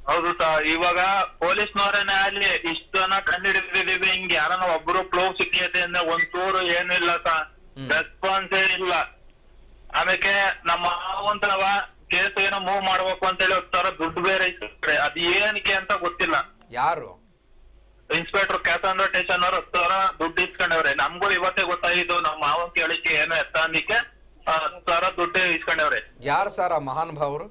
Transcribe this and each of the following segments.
ಹೌದು ಸರ್ ಇವಾಗ ಪೊಲೀಸ್ನವರನ್ನೇ ಅಲ್ಲಿ ಇಷ್ಟು ಜನ ಕಂಡಿಡಿದಿದೀವಿ ಹಿಂಗ್ ಯಾರನ್ನ ಒಬ್ರು ಪ್ಲೂ ಸಿಕ್ಕಿದೆ ಅಂದ್ರೆ ಒಂದ್ ಚೂರು ಏನಿಲ್ಲ ಸರ್ ಹ್ಮ್. ರೆಸ್ಪಾನ್ಸೇ ಇಲ್ಲ ಆಮೇಲೆ ನಮ್ಮ ಮಾವಂತವ ಕೇಸ್ ಏನೋ ಮೂವ್ ಮಾಡ್ಬೇಕು ಅಂತೇಳಿ ಹೋಗ್ತಾರ ದುಡ್ಡು ಬೇರೆ ಇಸ್ಕೊಂಡ್ರೆ ಅದ್ ಏನಕ್ಕೆ ಅಂತ ಗೊತ್ತಿಲ್ಲ ಯಾರು ಇನ್ಸ್ಪೆಕ್ಟರ್ ಕ್ಯಾಸಂದ್ರ ಸ್ಟೇಷನ್ ಅವ್ರ ಹತ್ತು ಸಾವಿರ ದುಡ್ಡು ಇಸ್ಕೊಂಡವ್ರೆ ನಮ್ಗೂ ಇವತ್ತೇ ಗೊತ್ತಾಗಿದ್ದು ನಮ್ಮ ಮಾವನ್ ಕೇಳಿಕೆ ಏನೋ ಎತ್ತ ಅಂದಿಕ್ಕೆ ಆ, ಹತ್ತು ಸಾವಿರ ದುಡ್ಡು ಇಸ್ಕೊಂಡವ್ರೆ ಯಾರು ಸರ್ ಆ ಮಹಾನ್ ಭಾವರು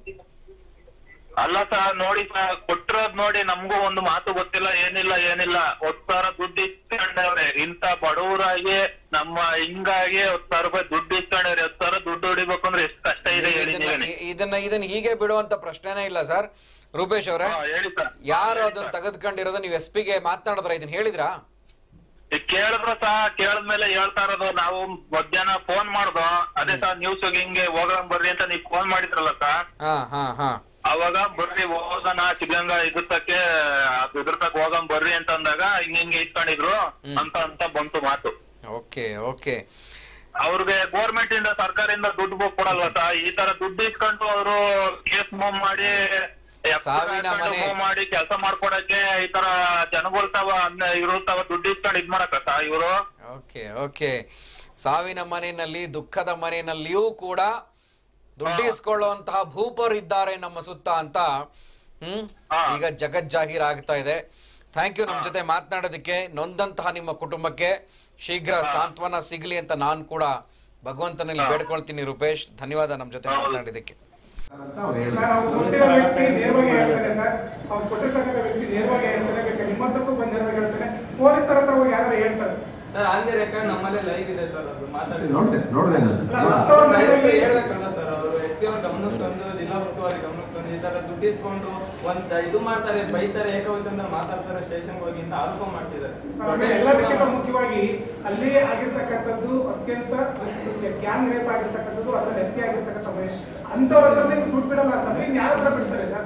ಅಲ್ಲ ಸರ್ ನೋಡಿ ಸರ್ ಕೊಟ್ಟಿರೋದ್ ನೋಡಿ ನಮಗೂ ಒಂದು ಮಾತು ಗೊತ್ತಿಲ್ಲ ಏನಿಲ್ಲ ಏನಿಲ್ಲ ಹತ್ತು ಸಾವಿರ ದುಡ್ಡು ಇಸ್ಕೊಂಡವ್ರೆ ಇಂತ ಬಡವರಾಗಿ ನಮ್ಮ ಹಿಂಗಾಗಿ ಹತ್ತು ಸಾವಿರ ರೂಪಾಯಿ ದುಡ್ಡು ಇಸ್ಕೊಂಡವ್ರೆ ಹತ್ತು ಸಾವಿರ ದುಡ್ಡು ಹೊಡಿಬೇಕು ಅಂದ್ರೆ ಎಷ್ಟು ಕಷ್ಟ ಇದೆ ಹೇಳಿ ಇದನ್ನ ನೀವೇನೆ ಇದನ್ನ ಇದನ್ನ ಹೀಗೆ ಬಿಡುವಂತ ಪ್ರಶ್ನೆನೇ ಇಲ್ಲ ಸರ್ ರೂಪೇಶ್ ಅವರೇ ಹಾ, ಹೇಳಿ ಸರ್ ಯಾರು ಅದನ್ನ ತೆಗೆದುಕೊಂಡಿರೋದು ನೀವು ಎಸ್ ಪಿಗೆ ಮಾತನಾಡಿದ್ರ ಇದನ್ನ ಹೇಳಿದ್ರಾ ಈಗ ಕೇಳಿದ್ರ ಸಹ ಕೇಳಿದ್ಮೇಲೆ ಹೇಳ್ತಾ ಇರೋದು ನಾವು ಮಧ್ಯಾಹ್ನ ಫೋನ್ ಮಾಡ್ದೋ ಅದೇ ಸರ್ ನ್ಯೂಸ್ ಹಿಂಗೆ ಹೋಗೋಣ ಬರ್ರಿ ಅಂತ ನೀವ್ ಫೋನ್ ಮಾಡಿದ್ರಲ್ಲ ಸರ್ ಹಾ ಹಾ ಹಾ ಅವಾಗ ಬರ್ರಿ ಹೋಗೋಣ ಶಿವಗಂಗಾ ಇದ್ರತಕ್ಕೆ ಇದ್ರತಕ್ ಹೋಗೋಣ ಬರ್ರಿ ಅಂತ ಅಂದಾಗ ಹಿಂಗ್ ಹಿಂಗೆ ಇಟ್ಕೊಂಡಿದ್ರು ಹ್ಮ್. ಅಂತ ಅಂತ ಬಂತು ಮಾತು ಓಕೆ ಓಕೆ ಅವ್ರಿಗೆ ಗೋರ್ಮೆಂಟ್ ಇಂದ ಸರ್ಕಾರದಿಂದ ದುಡ್ಡು ಬೊ- ಕೊಡಲ್ವಾ ಸರ್ ಈ ತರ ದುಡ್ಡು ಇಸ್ಕೊಂಡು ಅವರು ಕೇಸ್ ಮೂವ್ ಮಾಡಿ ಸಾವಿನ ಮನೆ. ಮೂವ್ ಮಾಡಿ ಕೆಲಸ ಮಾಡ್ಕೊಡಕ್ಕೆ ಈ ತರ ಜನಗಳು ತಾವ ಇವ್ರು ತಾವ ದುಡ್ಡು ಇಸ್ಕೊಂಡು ಇದ್ ಮಾಡಕ್ಕ ಸರ್ ಇವರು ಓಕೆ ಓಕೆ ಸಾವಿನ ಮನೆಯಲ್ಲಿ ದುಃಖದ ಮನೆಯಲ್ಲಿಯೂ ಕೂಡ ದುಡ್ಡಿಸ್ಕೊಳ್ಳುವಂತಹ ಭೂಪರು ಇದ್ದಾರೆ ನಮ್ಮ ಸುತ್ತ ಅಂತ ಹ್ಮ್ ಹಾ. ಈಗ ಜಗಜ್ಜಾಹೀರ್ ಆಗ್ತಾ ಇದೆ ಥ್ಯಾಂಕ್ ಯು ನಮ್ಮ ಜೊತೆ ಮಾತನಾಡೋದಕ್ಕೆ ನೊಂದಂತಹ ನಿಮ್ಮ ಕುಟುಂಬಕ್ಕೆ ಶೀಘ್ರ ಸಾಂತ್ವನ ಸಿಗ್ಲಿ ಅಂತ ನಾನು ಕೂಡ ಭಗವಂತನಲ್ಲಿ ಬೇಡ್ಕೊಳ್ತೀನಿ ರೂಪೇಶ್ ಧನ್ಯವಾದ ನಮ್ಮ ಜೊತೆ ಮಾತನಾಡಿದ್ದಕ್ಕೆ ಅಂತ ಅವ್ರು ಸರ್ ಅವ್ರು ಹೇಳಿದ್ರು ಕೊಟ್ಟಿರೋ ವ್ಯಕ್ತಿ ನೇರವಾಗಿ ಹೇಳ್ತಾರೆ ಸರ್ ಅವ್ರು ಕೊಟ್ಟಿರ್ತಕ್ಕಂಥ ವ್ಯಕ್ತಿ ನೇರವಾಗಿ ಹೇಳ್ತಾರೆ ಬೇಕಾದ್ರೆ ನಿಮ್ಮ ಹತ್ರಕ್ಕೂ ಬಂದು ನೇರವಾಗಿ ಹೇಳ್ತಾರೆ ಪೊಲೀಸರ ಹತ್ರ ಹೋಗಿ ಯಾರು ಹೇಳ್ತಾರೆ ಸರ್ ಸರ್ ಆನ್ ರೆಕಾರ್ಡ್ ನಮ್ಮಲ್ಲೇ ಲೈವ್ ಇದೆ ಸರ್ ಅದು ಮಾತಾಡಿ ನೋಡ್ದೆ ನೋಡ್ದೆ ನಾನು ಅಲ್ಲ, ಸತ್ತವ್ರ ಮನೆಯಲ್ಲಿ ಹೇಳ್ಬೇಕಲ್ಲ ಸರ್ ಅವರು ಎಸ್ ಪಿ ಅವ್ರ ಗಮನಕ್ಕೆ ತಂದು ಜಿಲ್ಲಾ ಉಸ್ತುವಾರಿ ಗಮನಕ್ಕೆ ತಂದು ಈ ತರ ದುಡ್ಡು ಇಸ್ಕೊಂಡು ಒಂದ್ ಇದು ಮಾಡ್ತಾರೆ ಬೈತಾರೆ ಏಕವಚನ ಮಾತಾಡ್ತಾರೆ ಸ್ಟೇಷನ್ ಹೋಗಿ ಅಂತ ಆರೋಪ ಮಾಡ್ತಿದ್ದಾರೆ ಸರ್, ಆಮೇಲೆ ಎಲ್ಲದಕ್ಕಿಂತ ಮುಖ್ಯವಾಗಿ ಅಲ್ಲಿ ಆಗಿರ್ತಕ್ಕಂಥದ್ದು ಅತ್ಯಂತ ಗ್ಯಾಂಗ್ ರೇಪ್ ಆಗಿರ್ತಕ್ಕಂಥದ್ದು ಅದ್ರಲ್ಲಿ ಹತ್ಯೆ ಆಗಿರ್ತಕ್ಕಂಥ ವಯಸ್ಸು ಅಂಥವ್ರ ಹತ್ರ ನೀವು ದುಡ್ಡು ಬಿಡಲ್ಲ ಅಂತಂದ್ರೆ ಇನ್ನು ಯಾರ ಹತ್ರ ಬಿಡ್ತಾರೆ ಸರ್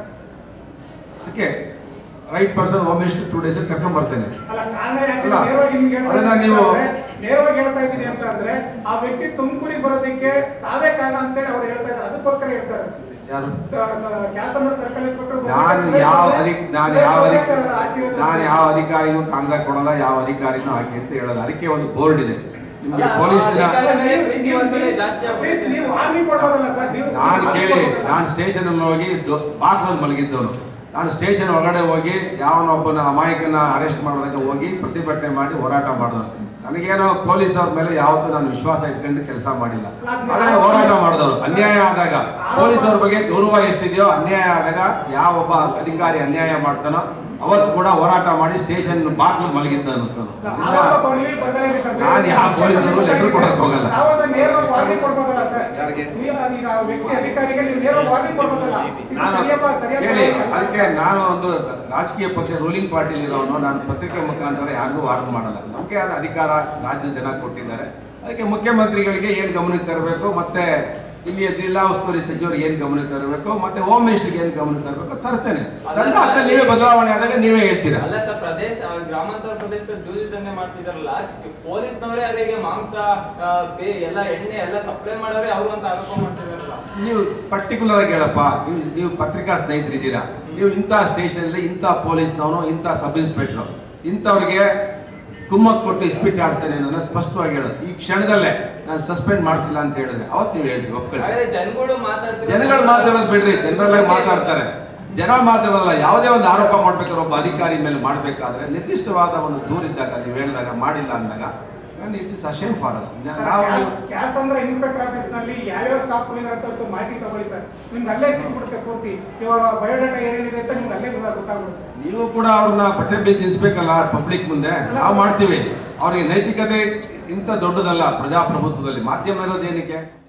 ಅದಕ್ಕೆ right person home minister two days ಕರ್ಕೊಂಡ್ ಬರ್ತೇನೆ ಅಲ್ಲ ಕಾರಣ ಯಾಕೆ ಅಲ್ಲ, ನೇರವಾಗಿ ನಿಮ್ಗೆ ಹೇಳ್ತಾ ಅದನ್ನ ಇದ್ದೀನಿ ನೀವು- ಅಂತಂದ್ರೆ, ನೇರವಾಗಿ ಹೇಳ್ತಾ ಇದ್ದೀನಿ ಅಂತ ಅಂದ್ರೆ ಆ ವ್ಯಕ್ತಿ ತುಮಕೂರಿಗೆ ಬರೋದಕ್ಕೆ ತಾವೇ ಕಾರಣ ಅಂತೇಳಿ ಅವ್ರು ಹೇಳ್ತಾ ಇದ್ದಾರೆ ಅದಕ್ಕೋಸ್ಕರ ಹೇಳ್ತಾರೆ ಯಾರು ಕ್ಯಾಸಂದ್ರ ಸರ್ಕಲ್ ಇನ್ಸ್ಪೆಕ್ಟರ್ ನಾನು ಯಾವ ಅಧಿಕ ನಾನು ಯಾವ ಅಧಿಕ ಆಚರಣೆ ನಾನು ಯಾವ ಅಧಿಕಾರಿಗೂ ಕಾಗದ ಕೊಡಲ್ಲ ಯಾವ ಅಧಿಕಾರಿನೂ ಹಾಕಿ ಅಂತ ಹೇಳಲ್ಲ ಅದಕ್ಕೆ ಒಂದು ಬೋರ್ಡ್ ಇದೆ ನಿಮ್ಗೆ ಅಲ್ಲ, ಪೊಲೀಸ್ನ ಅಧಿಕಾರಿ ಮೇಲೆ ಪ್ರೀತಿ ಒಂದ್ಸಲ ಜಾಸ್ತಿ ಆಗ್ಬಿಡುತ್ತೆ. ನೀವು ವಾರ್ನಿಂಗ್ ಕೊಡೋದಲ್ಲ ಸರ್ ನೀವು ನಾನು ಕೇಳಿ ನಾನು ಸ್ಟೇಷನ್ ಅಲ್ಲಿ ಹೋಗಿ ಬಾಕ್ಲಲ್ಲಿ ಮಲಗಿದ್ದವನು ನಾನು ಸ್ಟೇಷನ್ ಒಳಗಡೆ ಹೋಗಿ ಯಾವನೊಬ್ಬನ ಅಮಾಯಕನ ಅರೆಸ್ಟ್ ಮಾಡೋದಕ್ಕೆ ಹೋಗಿ ಪ್ರತಿಭಟನೆ ಮಾಡಿ ಹೋರಾಟ ಮಾಡಿದವನು ನನಗೇನೋ ಪೊಲೀಸ್ ಅವ್ರ ಮೇಲೆ ಯಾವತ್ತೂ ನಾನು ವಿಶ್ವಾಸ ಇಟ್ಕೊಂಡು ಕೆಲಸ ಮಾಡಿಲ್ಲ ಆದರೆ ಹೋರಾಟ ಮಾಡಿದವರು ಅನ್ಯಾಯ ಆದಾಗ ಪೊಲೀಸ್ ಅವ್ರ ಬಗ್ಗೆ ಗೌರವ ಎಷ್ಟಿದೆಯೋ ಅನ್ಯಾಯ ಆದಾಗ ಯಾವ ಒಬ್ಬ ಅಧಿಕಾರಿ ಅನ್ಯಾಯ ಮಾಡ್ತಾನೋ ಅವತ್ತು ಕೂಡ ಹೋರಾಟ ಮಾಡಿ ಸ್ಟೇಷನ್ ಬಾಕ್ಲು ಮಲಗಿದ್ದನು ಆರೋಪ ನೀವು ಬದಲಾಗಿದೆ ಸರ್. ನಾನು ಯಾವ ಪೊಲೀಸರು ಲೆಟರ್ ಕೊಡಕ್ ಹೋಗಲ್ಲ. ತಾವನ್ನ ನೇರವಾಗಿ ವಾರ್ನಿಂಗ್ ಕೊಡ್ಬೋದಲ್ಲ ಸರ್ ಯಾರಿಗೆ? ನೀವು ಈಗ ಆ ವ್ಯಕ್ತಿ ಅಧಿಕಾರಿಗೆ ನೀವು ನೇರವಾಗಿ ವಾರ್ನಿಂಗ್ ಕೊಡ್ಬೋದಲ್ಲ ಇದು ನಾನು ಸರಿಯಪ್ಪ ಸರಿಯಾದ ಹೇಳಿ ಕ್ರಮ ಅಲ್ಲ. ಅದಕ್ಕೆ ನಾನು ಒಂದು ರಾಜಕೀಯ ಪಕ್ಷ ರೂಲಿಂಗ್ ಪಾರ್ಟಿಲಿ ಇರೋನು ನಾನು ಪತ್ರಿಕೆ ಮುಖಾಂತರ ಯಾರಿಗೂ ವಾರ್ನ್ ಮಾಡಲ್ಲ ನಮಗೆ ಆದ ಅಧಿಕಾರ ರಾಜ್ಯದ ಜನ ಕೊಟ್ಟಿದ್ದಾರೆ ಅದಕ್ಕೆ ಮುಖ್ಯಮಂತ್ರಿಗಳಿಗೆ ಏನ್ ಗಮನಕ್ಕೆ ತರಬೇಕು ಮತ್ತೆ ಇಲ್ಲಿಯ ಜಿಲ್ಲಾ ಉಸ್ತುವಾರಿ ಸಚಿವರಿಗೆ ಏನ್ ಗಮನಕ್ಕೆ ತರಬೇಕು ಮತ್ತೆ ಹೋಮ್ ಮಿನಿಸ್ಟರ್ಗೆ ಏನ್ ಗಮನಕ್ಕೆ ತರಬೇಕು ತರ್ತೇನೆ ತಂದು ಆದ್ಮೇಲೆ ನೀವೇ ಬದಲಾವಣೆ ಆದಾಗ ನೀವೇ ಹೇಳ್ತೀರಾ ಅಲ್ಲ ಸರ್ ಪ್ರದೇಶ ಅವ್ರು ಗ್ರಾಮಾಂತರ ಪ್ರದೇಶದಲ್ಲಿ ಜೂಜ್ ದಂಧೆ ಮಾಡ್ತಿದಾರಲ್ಲ ಪೊಲೀಸ್ನವರೇ ಅವರಿಗೆ ಮಾಂಸ ಆ, ಬೇ- ಎಲ್ಲ ಎಣ್ಣೆ ಎಲ್ಲ ಸಪ್ಲೈ ಮಾಡೋರೆ ಅವರು ಅಂತ ಆರೋಪ ಮಾಡ್ತಿದಾರಲ್ಲ ನೀವು ಪರ್ಟಿಕ್ಯುಲರ್ ಆಗಿ ಹೇಳಪ್ಪ ನೀವು ನೀವು ಪತ್ರಿಕಾ ಸ್ನೇಹಿತರಿದ್ದೀರಾ ನೀವು ಇಂಥ ಸ್ಟೇಷನಲ್ಲಿ ಇಂಥ ಪೊಲೀಸ್ನವನು ಇಂಥ ಸಬ್ ಇನ್ಸ್ಪೆಕ್ಟ್ರು ಇಂಥವ್ರಿಗೆ ಕುಮ್ಮಕ್ ಕೊಟ್ಟು ಇಸ್ಪಿಟ್ ಆಡ್ತೇನೆ ಅನ್ನೋ ಸ್ಪಷ್ಟವಾಗಿ ಹೇಳೋದು ಈ ಕ್ಷಣದಲ್ಲೇ ನಾನು ಸಸ್ಪೆಂಡ್ ಮಾಡಿಸಿಲ್ಲ ಅಂತ ಹೇಳಿದ್ರೆ ಅವತ್ತು ನೀವು ಹೇಳ್ರಿ ಒಪ್ಕೊಳ್ಳಿ ಹಾಗಾದ್ರೆ ಜನಗಳು ಮಾತಾಡ್ತಿದ್ದಾರೆ ಜನಗಳು ಮಾತಾಡೋದು ಬಿಡ್ರಿ ಜನರಲ್ಲೇ ಮಾತಾಡ್ತಾರೆ ಜನ ಮಾತಾಡೋಲ್ಲ ಯಾವುದೇ ಒಂದು ಆರೋಪ ಮಾಡ್ಬೇಕಾದ್ರೆ ಒಬ್ಬ ಅಧಿಕಾರಿ ಮೇಲೆ ಮಾಡಬೇಕಾದ್ರೆ ನಿರ್ದಿಷ್ಟವಾದ ಒಂದು ದೂರಿದ್ದಾಗ ನೀವು ಹೇಳಿದಾಗ ಮಾಡಿಲ್ಲ ಅಂದಾಗ it is a shame for us sir, ನಾವು ಕ್ಯಾಸ್- ಕ್ಯಾಸ್ ಅಂದ್ರೆ ಇನ್ಸ್ಪೆಕ್ಟರ್ ಆಫೀಸ್ ನಲ್ಲಿ ಯಾವ್ಯಾವ ಸ್ಟಾಫ್ ಹೋಗಿದ್ದಾರೆ ಅಂತ ಒಂಚೂರು ಮಾಹಿತಿ ತಗೊಳ್ಳಿ ಸರ್ ನಿಮ್ಗೆ ಅಲ್ಲೇ ಸಿಕ್ಬಿಡುತ್ತೆ ಪೂರ್ತಿ ಇವಾಗ ಬಯೋಡಾಟಾ ಏನೇನಿದೆ ಅಂತ ನಿಮ್ಗೆ ಅಲ್ಲೇ ಗೊತ್ತಾಗುತ್ತೆ ನೀವು ಕೂಡ ಅವ್ರನ್ನ ಬಟ್ಟೆ ಬೀಜ ನಿಲ್ಸ್ಬೇಕಲ್ಲ ಪಬ್ಲಿಕ್ ಮುಂದೆ ನಾವು ಮಾಡ್ತೀವಿ ಅವ್ರಿಗೆ ನೈತಿಕತೆ ಇಂಥ ದೊಡ್ಡದಲ್ಲ ಪ್ರಜಾಪ್ರಭುತ್ವದಲ್ಲಿ ಮಾಧ್ಯಮ ಇರೋದು ಏನಕ್ಕೆ